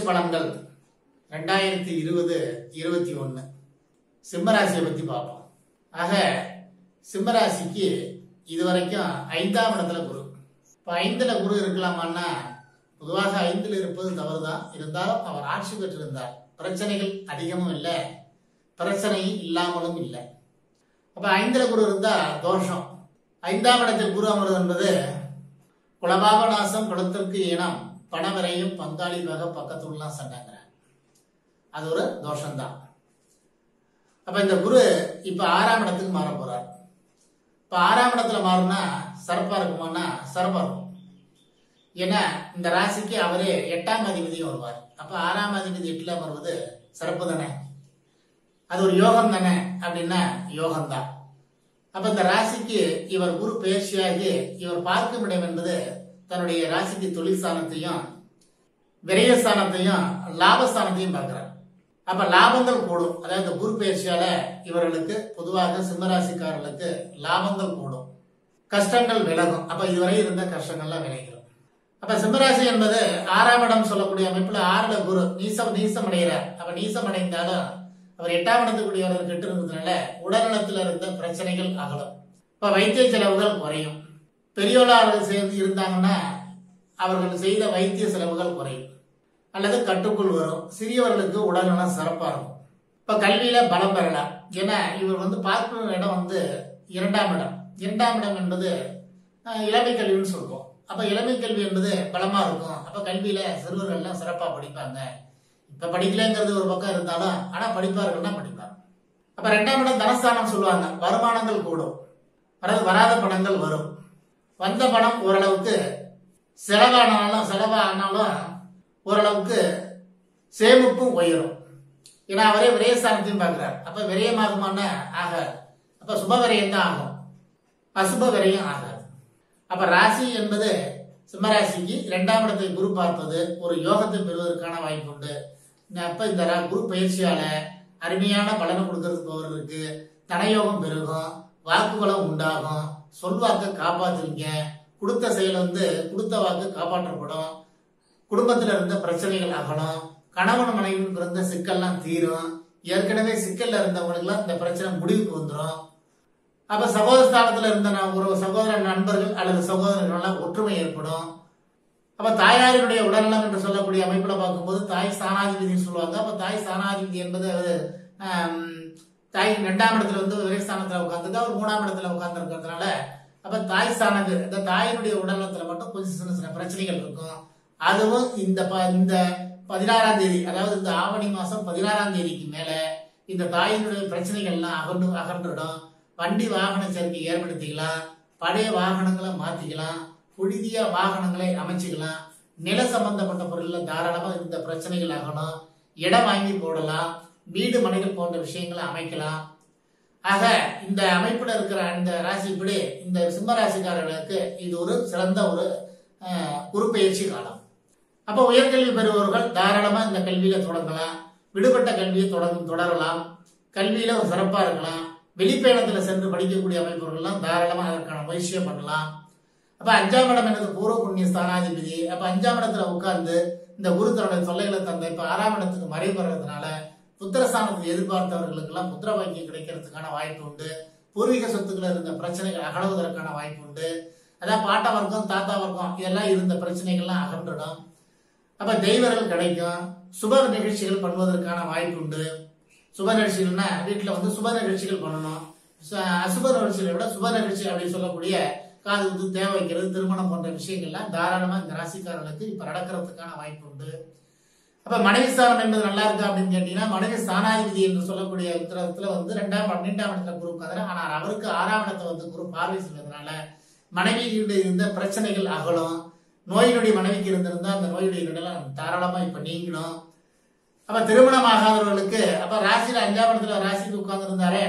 பலன்கள் ரெண்டாயிரத்தி இருபது இருபத்தி ஒன்று சிம்மராசியை பற்றி பார்ப்போம் ஆக சிம்மராசிக்கு இதுவரைக்கும் ஐந்தாம் இடத்துல குரு இப்போ ஐந்தில் குரு இருக்கலாமான்னா பொதுவாக ஐந்தில் இருப்பது தவறுதான் இருந்தாலும் அவர் ஆட்சி பெற்றிருந்தார் பிரச்சனைகள் அதிகமும் இல்லை பிரச்சனை இல்லாமலும் இல்லை அப்போ ஐந்தில் குரு இருந்தால் தோஷம் ஐந்தாம் இடத்தில் குரு அமர்வு என்பது குலபாபநாசம் குலத்திற்கு இனம் பணவரையும் பங்காளி வகை பக்கத்துலாம் சண்டைங்கிறார் அது ஒரு தோஷம்தான் அப்ப இந்த குரு இப்ப ஆறாம் இடத்துக்கு மாற போறார் இப்ப ஆறாம் இடத்துல மாறுனா சிறப்பா இருக்குமானா சிறப்பா இருக்கும் ஏன்னா இந்த ராசிக்கு அவரே எட்டாம் அதிபதியும் வருவார் அப்ப ஆறாம் அதிபதி எட்டுல வருவது சிறப்பு தானே அது ஒரு யோகம் தானே அப்படின்னா யோகம் தான் அப்ப இந்த ராசிக்கு இவர் குரு பயிற்சியாகி இவர் பார்க்கும் இடம் என்பது தன்னுடைய ராசிக்கு தொழில் ஸ்தானத்தையும் விரயஸ்தானத்தையும் லாபஸ்தானத்தையும் பார்க்கிறார் அப்ப லாபங்கள் கூடும் அதாவது குரு பயிற்சியால இவர்களுக்கு பொதுவாக சிம்மராசிக்காரர்களுக்கு லாபங்கள் கூடும் கஷ்டங்கள் விலகும் அப்ப இதுவரை இருந்த கஷ்டங்கள்லாம் விலகிடும் அப்ப சிம்மராசி என்பது ஆறாம் இடம் சொல்லக்கூடிய அமைப்புல ஆறுல குரு நீசம் நீசம் அடைகிறார் அப்ப நீசம் அடைந்தாலும் அவர் எட்டாம் இடத்துக்குரியவர் கெட்டு இருந்ததுனால உடல்நலத்தில் இருந்த பிரச்சனைகள் அகலும் இப்ப வைத்திய செலவுகள் குறையும் பெரியோளாளர்கள் சேர்ந்து இருந்தாங்கன்னா அவர்கள் செய்த வைத்திய செலவுகள் குறையும் அல்லது கட்டுக்குள் வரும் சிறியவர்களுக்கு உடல்நலம் சிறப்பா இருக்கும் இப்ப கல்வியில பலம் பெறலாம் ஏன்னா இவர் வந்து பார்க்கும் இடம் வந்து இரண்டாம் இடம் இரண்டாம் இடம் என்பது அஹ், இளமை கல்வின்னு சொல்லுவோம் அப்ப இளமை கல்வி என்பது பலமா இருக்கும் அப்ப கல்வியில சிறுவர்கள் எல்லாம் சிறப்பா படிப்பாங்க இப்ப படிக்கலைங்கிறது ஒரு பக்கம் இருந்தாலும் ஆனா படிப்பார்கள்னா படிப்பாங்க அப்ப ரெண்டாம் இடம் தனஸ்தானம் சொல்லுவாங்க வருமானங்கள் கூடும் அதாவது வராத பணங்கள் வரும் வந்த பணம் ஓரளவுக்கு செலவானாலும் செலவானாலும் ஓரளவுக்கு சேமிப்பும் உயரும் ஏன்னா அவரே விரயஸ்தானத்தையும் பார்க்கிறார் அப்ப விரயமாகுமான ஆகாது அப்ப சுப விரயம் தான் ஆகும் அசுப விரயம் ஆகாது அப்ப ராசி என்பது சிம்மராசிக்கு இரண்டாம் இடத்தை குரு பார்ப்பது ஒரு யோகத்தை பெறுவதற்கான வாய்ப்பு உண்டு இந்த- அப்ப இந்த ரா- குரு பயிற்சியால அருமையான பலனை கொடுக்கறதுக்கு போவதற்கு தனயோகம் பெருகும் வாக்குகளும் உண்டாகும் சொல்வாக்க காப்பாத்துவீங்க கொடுத்த செயல் வந்து கொடுத்த வாக்கு காப்பாற்றப்படும் குடும்பத்துல இருந்த பிரச்சனைகள் அகலும் கணவன் மனைவிக்கு இருந்த சிக்கல்லாம் தீரும் ஏற்கனவே சிக்கல்ல இருந்தவங்களுக்குலாம் இந்த பிரச்சனை முடிவுக்கு வந்துடும் அப்ப சகோதரஸ்தானத்துல இருந்த ந- ஒரு சகோதர நண்பர்கள் அல்லது சகோதரர்கள்லாம் ஒற்றுமை ஏற்படும் அப்ப தாயாரினுடைய உடல்நலம் என்று சொல்லக்கூடிய அமைப்புல பார்க்கும்போது தாய் ஸ்தானாதிபதி சொல்லுவாங்க அப்ப தாய் ஸ்தானாதிபதி என்பது அது, ஆம், தாய் ரெண்டாம் இடத்துல வந்து ஒரே ஸ்தானத்துல உட்கார்ந்து அவர் மூணாம் இடத்துல உட்கார்ந்து இருக்கிறதுனால அப்ப தாய் ஸ்தானது இந்த தாயினுடைய உடல்நலத்துல மட்டும் கொஞ்சம் சின்ன சின்ன பிரச்சனைகள் இருக்கும் அதுவும் இந்த ப- இந்த பதினாறாம் தேதி அதாவது இந்த ஆவணி மாசம் பதினாறாம் தேதிக்கு மேல இந்த தாயினுடைய பிரச்சனைகள் எல்லாம் அகன்று அகன்றுடும் வண்டி வாகன சேர்க்கை ஏற்படுத்திக்கலாம் பழைய வாகனங்களை மாத்திக்கலாம் புதிய வாகனங்களை அமைச்சுக்கலாம் நில சம்பந்தப்பட்ட பொருள்ல தாராளமா இந்த பிரச்சனைகள் ஆகணும் இடம் வாங்கி போடலாம் வீடு மனைகள் போன்ற விஷயங்களை அமைக்கலாம் ஆக இந்த அமைப்புல இருக்கிற இந்த ராசிப்படி இந்த சிம்ம ராசிக்காரர்களுக்கு இது ஒரு சிறந்த ஒரு அஹ், குருப்பெயர்ச்சி காலம் அப்ப உயர்கல்வி பெறுபவர்கள் தாராளமா இந்த கல்வியில தொடங்கலாம் விடுபட்ட கல்வியை தொடங்க தொடரலாம் கல்வியில ஒரு சிறப்பா இருக்கலாம் வெளிப்பயணத்துல சென்று படிக்கக்கூடிய அமைப்புகள்லாம் தாராளமா அதற்கான முயற்சியை பண்ணலாம் அப்ப அஞ்சாம் இடம் எனது பூர்வ புண்ணிய ஸ்தானாதிபதி அப்ப அஞ்சாம் இடத்துல உட்கார்ந்து இந்த குரு தன்னுடைய தொல்லைகளை தந்த இப்ப ஆறாம் இடத்துக்கு மறைபடுறதுனால புத்திரஸ்தானத்தை எதிர்பார்த்தவர்களுக்கு எல்லாம் புத்திர பாக்கியம் கிடைக்கிறதுக்கான வாய்ப்பு உண்டு பூர்வீக சொத்துக்கள் இருந்த பிரச்சனைகள் அகலுவதற்கான வாய்ப்பு உண்டு அதான் பாட்டா வர்க்கம் தாத்தா வர்க்கம் இதெல்லாம் இருந்த பிரச்சனைகள்லாம் அகன்றிடும் அப்ப தெய்வர்கள் கிடைக்கும் சுப நிகழ்ச்சிகள் பண்ணுவதற்கான வாய்ப்பு உண்டு சுப நிகழ்ச்சிகள்னா வீட்டுல வந்து சுப நிகழ்ச்சிகள் பண்ணணும் ச- அசுப நிகழ்ச்சிகளை விட சுப நிகழ்ச்சி அப்படின்னு சொல்லக்கூடிய காது குத்து தேவை வைக்கிறது திருமணம் போன்ற விஷயங்கள்லாம் தாராளமா இந்த ராசிக்காரர்களுக்கு இப்ப நடக்கிறதுக்கான வாய்ப்பு உண்டு அப்ப மனைவி ஸ்தானம் என்பது நல்லா இருக்கா அப்படின்னு கேட்டீங்கன்னா மனைவி ஸ்தானாதிபதி என்று சொல்லக்கூடிய உத்தரத்துல வந்து ரெண்டாம் பன்னெண்டாம் இடத்துல குரு உட்காந்துரு ஆனால் அவருக்கு ஆறாம் இடத்தை வந்து குரு பார்வை செய்வதனால மனைவியினுடைய இருந்த பிரச்சனைகள் அகலும் நோயினுடைய மனைவிக்கு இருந்திருந்தா அந்த நோயுடைய இடலாம் தாராளமா இப்ப நீங்கிடும் அப்ப திருமணம் ஆகாதவர்களுக்கு அப்ப ராசியில அஞ்சாம் இடத்துல ராசிக்கு உட்கார்ந்து இருந்தாரே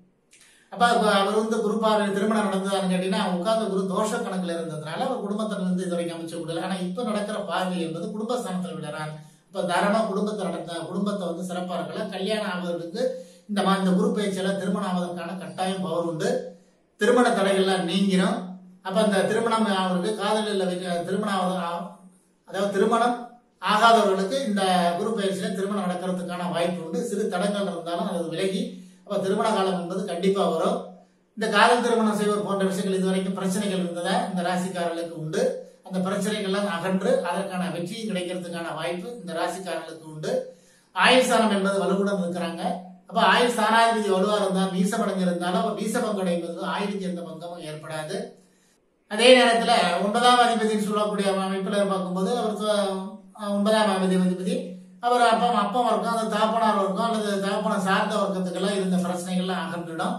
அப்ப அப்ப அவர் வந்து குரு பார்வை திருமணம் நடந்ததான்னு கேட்டீங்கன்னா உட்கார்ந்த குரு தோஷ கணக்குல இருந்ததுனால அவர் குடும்பத்துல இருந்து இது வரைக்கும் அமைச்சு விடல ஆனா இப்ப நடக்கிற பார்வை என்பது குடும்பஸ்தானத்துல விடுறார் இப்ப தாராளமா குடும்பத்தை நடத்த குடும்பத்தை வந்து சிறப்பா இருக்கலாம் கல்யாணம் ஆகுறதுக்கு இந்த மா- இந்த குரு பயிற்சியில திருமணம் ஆவதற்கான கட்டாயம் பவர் உண்டு திருமண தடைகள்லாம் நீங்கிரும் அப்ப அந்த திருமணம் அவருக்கு காதலில் வைக்க திருமணம் ஆவது- ஆ- அதாவது திருமணம் ஆகாதவர்களுக்கு இந்த குரு பயிற்சியில திருமணம் நடக்கிறதுக்கான வாய்ப்பு உண்டு சிறு தடங்கள் இருந்தாலும் அது விலகி அப்ப திருமண காலம் என்பது கண்டிப்பா வரும் இந்த காதல் திருமணம் செய்வோர் போன்ற விஷயங்கள் இதுவரைக்கும் பிரச்சனைகள் இருந்ததா இந்த ராசிக்காரர்களுக்கு உண்டு அந்த பிரச்சனைகள்லாம் அகன்று அதற்கான வெற்றி கிடைக்கிறதுக்கான வாய்ப்பு இந்த ராசிக்காரர்களுக்கு உண்டு ஆயுள்சாரம் என்பது வலுவுடன் இருக்கிறாங்க அப்ப ஆயுள் ஸ்தானாதிபதி வலுவா இருந்தால் வீசமடைஞ்சு இருந்தாலும் அப்ப வீசபங்கம் என்பது ஆயுளுக்கு எந்த பங்கமும் ஏற்படாது அதே நேரத்துல ஒன்பதாம் அதிபதினு சொல்லக்கூடிய அமைப்புல பார்க்கும்போது அவர் சொ- ஒன்பதாம் அதிபதி அவர் அப்பா அப்பா வர்க்கம் அந்த தகப்பனார் வர்க்கம் அல்லது தகப்பன சார்ந்த வர்க்கத்துக்கெல்லாம் இருந்த பிரச்சனைகள்லாம் அகன்றிடும்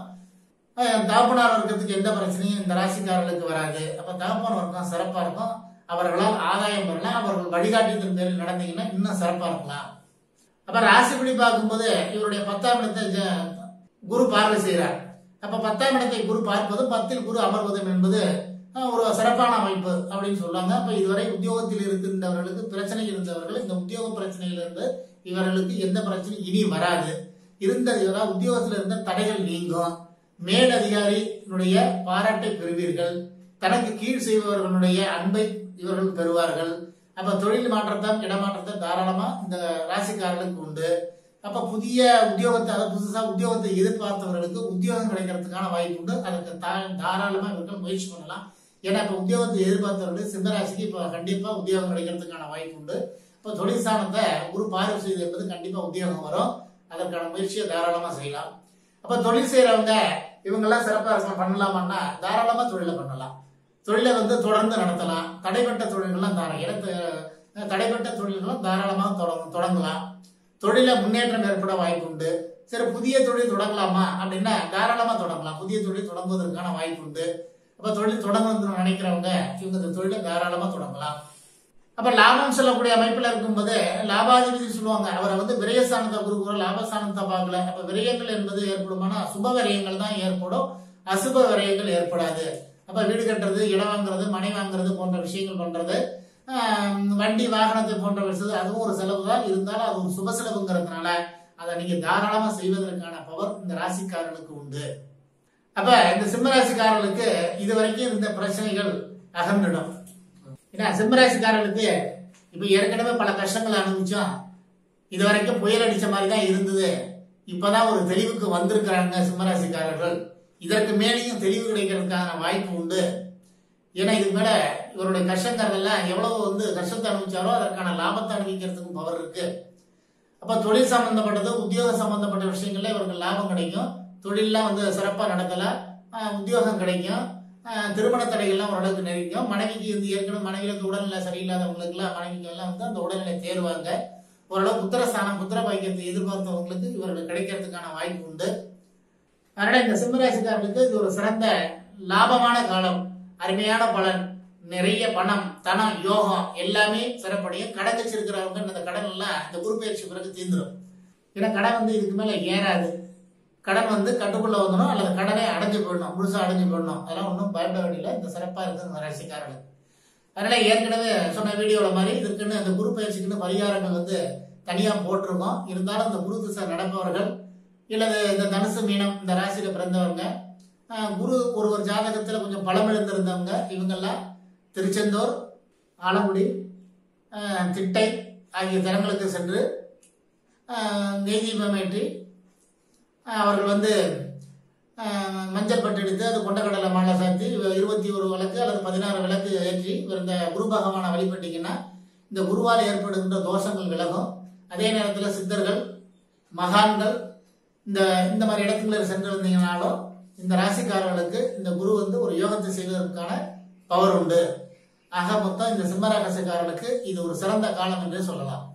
அஹ் தகப்பனார் வர்க்கத்துக்கு எந்த பிரச்சனையும் இந்த ராசிக்காரர்களுக்கு வராது அப்ப தகப்பன் வர்க்கம் சிறப்பா இருக்கும் அவர்களால் ஆதாயம் பெறலாம் அவர்கள் வழிகாட்டியதன் பேரில் நடந்தீங்கன்னா இன்னும் சிறப்பா இருக்கலாம் அப்ப ராசிப்படி பார்க்கும்போது இவருடைய பத்தாம் இடத்தை ஜ- குரு பார்வை செய்கிறார் அப்ப பத்தாம் இடத்தை குரு பார்ப்பதும் பத்தில் குரு அமர்வதும் என்பது அஹ், ஒரு சிறப்பான அமைப்பு அப்படின்னு சொல்லுவாங்க அப்ப இதுவரை உத்தியோகத்தில் இருக்கின்றவர்களுக்கு பிரச்சனை இருந்தவர்கள் இந்த உத்தியோக பிரச்சனையிலிருந்து இவர்களுக்கு எந்த பிரச்சனையும் இனி வராது இருந்தது அதாவது உத்தியோகத்தில் இருந்த தடைகள் நீங்கும் மேல் அதிகாரியினுடைய பாராட்டை பெறுவீர்கள் தனக்கு கீழ் செய்பவர்களுடைய அன்பை இவர்கள் பெறுவார்கள் அப்ப தொழில் மாற்றத்தை இடமாற்றத்தை தாராளமா இந்த ராசிக்காரர்களுக்கு உண்டு அப்ப புதிய உத்தியோகத்தை அதாவது புதுசா உத்தியோகத்தை எதிர்பார்த்தவர்களுக்கு உத்தியோகம் கிடைக்கிறதுக்கான வாய்ப்பு உண்டு அதற்கு தா- தாராளமா இவர்கள் முயற்சி பண்ணலாம் ஏன்னா இப்ப உத்தியோகத்தை எதிர்பார்த்தவர்கள் சிம்மராசிக்கு இப்ப கண்டிப்பா உத்தியோகம் கிடைக்கிறதுக்கான வாய்ப்பு உண்டு இப்ப தொழில் ஸ்தானத்தை குரு பார்வை செய்து என்பது கண்டிப்பா உத்தியோகம் வரும் அதற்கான முயற்சியை தாராளமா செய்யலாம் அப்ப தொழில் செய்யறவங்க இவங்க எல்லாம் சிறப்பா இருக்கலாம் பண்ணலாமான்னா தாராளமா தொழிலை பண்ணலாம் தொழிலை வந்து தொடர்ந்து நடத்தலாம் தடைப்பட்ட தொழில்கள்லாம் தார இடத்து தடைப்பட்ட தொழில்களும் தாராளமாக தொடங்க தொடங்கலாம் தொழில முன்னேற்றம் ஏற்பட வாய்ப்பு உண்டு சரி புதிய தொழில் தொடங்கலாமா அப்படின்னா தாராளமா தொடங்கலாம் புதிய தொழில் தொடங்குவதற்கான வாய்ப்பு உண்டு அப்ப தொழில் தொடங்கணும்னு நினைக்கிறவங்க இவங்க இந்த தொழிலை தாராளமா தொடங்கலாம் அப்ப லாபம் சொல்லக்கூடிய அமைப்புல இருக்கும்போது லாபாதிபதி சொல்லுவாங்க அவரை வந்து விரயஸ்தானத்தை குரு லாபஸ்தானத்தை பார்க்கல அப்ப விரயங்கள் என்பது ஏற்படுமானா சுப விரயங்கள் தான் ஏற்படும் அசுப விரயங்கள் ஏற்படாது அப்ப வீடு கட்டுறது இடம் வாங்குறது மனை வாங்குறது போன்ற விஷயங்கள் பண்றது ஆஹ் வண்டி வாகனத்தை போன்ற விஷயம் அதுவும் ஒரு செலவு தான் இருந்தாலும் அது ஒரு சுப செலவுங்கிறதுனால அதை நீங்க தாராளமா செய்வதற்கான பவர் இந்த ராசிக்காரர்களுக்கு உண்டு அப்ப இந்த சிம்ம ராசிக்காரர்களுக்கு இதுவரைக்கும் இருந்த பிரச்சனைகள் அகன்றிடும் ஏன்னா சிம்மராசிக்காரர்களுக்கு இப்ப ஏற்கனவே பல கஷ்டங்களை அனுபவிச்சோம் இது வரைக்கும் புயல் அடிச்ச மாதிரி தான் இருந்தது இப்பதான் ஒரு தெளிவுக்கு வந்திருக்கிறாங்க சிம்மராசிக்காரர்கள் இதற்கு மேலேயும் தெளிவு கிடைக்கிறதுக்கான வாய்ப்பு உண்டு ஏன்னா இதுக்கு மேல இவருடைய கஷ்டங்கிறதெல்லாம் எவ்வளவு வந்து கஷ்டத்தை அனுபவிச்சாரோ அதற்கான லாபத்தை அனுபவிக்கிறதுக்கும் பவர் இருக்கு அப்ப தொழில் சம்பந்தப்பட்டது உத்தியோக சம்பந்தப்பட்ட விஷயங்கள்ல இவருக்கு லாபம் கிடைக்கும் தொழிலெல்லாம் வந்து சிறப்பா நடக்கல ஆஹ் உத்தியோகம் கிடைக்கும் ஆஹ் திருமண தடைகள்லாம் ஓரளவுக்கு நெருங்கும் மனைவிக்கு வந்து ஏற்கனவே மனைவிகளுக்கு உடல்நிலை சரியில்லாதவங்களுக்கு எல்லாம் மனைவிக்கு எல்லாம் வந்து அந்த உடல்நிலை தேர்வாங்க ஓரளவு புத்திரஸ்தானம் புத்திர பாக்கியத்தை எதிர்பார்த்தவங்களுக்கு இவர்களுக்கு கிடைக்கிறதுக்கான வாய்ப்பு உண்டு அதனால இந்த சிம்மராசிக்காரர்களுக்கு இது ஒரு சிறந்த லாபமான காலம் அருமையான பலன் நிறைய பணம் தனம் யோகம் எல்லாமே சிறப்படையும் கடன் வச்சிருக்கிறவங்க இந்த கடன் எல்லாம் இந்த குரு பயிற்சி பிறகு தீர்ந்துடும் ஏன்னா கடன் வந்து இதுக்கு மேல ஏறாது கடன் வந்து கட்டுக்குள்ள வந்துடும் அல்லது கடனை அடைஞ்சு போயிடணும் முழுசா அடைஞ்சு போயிடணும் அதெல்லாம் ஒன்றும் பயப்பட வேண்டியல இந்த சிறப்பா இருக்கு இந்த ராசிக்காரர்கள் அதனால ஏற்கனவே சொன்ன வீடியோல மாதிரி இதுக்குன்னு அந்த குரு பயிற்சிக்குன்னு பரிகாரங்கள் வந்து தனியா போட்டிருக்கோம் இருந்தாலும் இந்த குரு திசை நடப்பவர்கள் இல்லது இந்த தனுசு மீனம் இந்த ராசியில பிறந்தவங்க ஆஹ், குரு ஒரு ஒரு ஜாதகத்துல கொஞ்சம் பலம் இழந்திருந்தவங்க இவங்கெல்லாம் திருச்செந்தூர் ஆலங்குடி ஆஹ், திட்டை ஆகிய தலங்களுக்கு சென்று ஆஹ், நெய் தீபம் ஏற்றி ஆஹ், அவர்கள் வந்து ஆஹ், மஞ்சள் பட்டு எடுத்து அது கொண்டக்கடலை மாலை சாத்தி இருபத்தி ஒரு விளக்கு அல்லது பதினாறு விளக்கு ஏற்றி இவர் இந்த குரு பகவானை வழிபட்டீங்கன்னா இந்த குருவால் ஏற்படுகின்ற தோஷங்கள் விலகும் அதே நேரத்தில் சித்தர்கள் மகான்கள் இந்த இந்த மாதிரி இடத்துல சென்று வந்தீங்கனாலும் இந்த ராசிக்காரர்களுக்கு இந்த குரு வந்து ஒரு யோகத்தை செய்வதற்கான பவர் உண்டு ஆக மொத்தம் இந்த சிம்ம ராசிக்காரர்களுக்கு இது ஒரு சிறந்த காலம் என்று சொல்லலாம்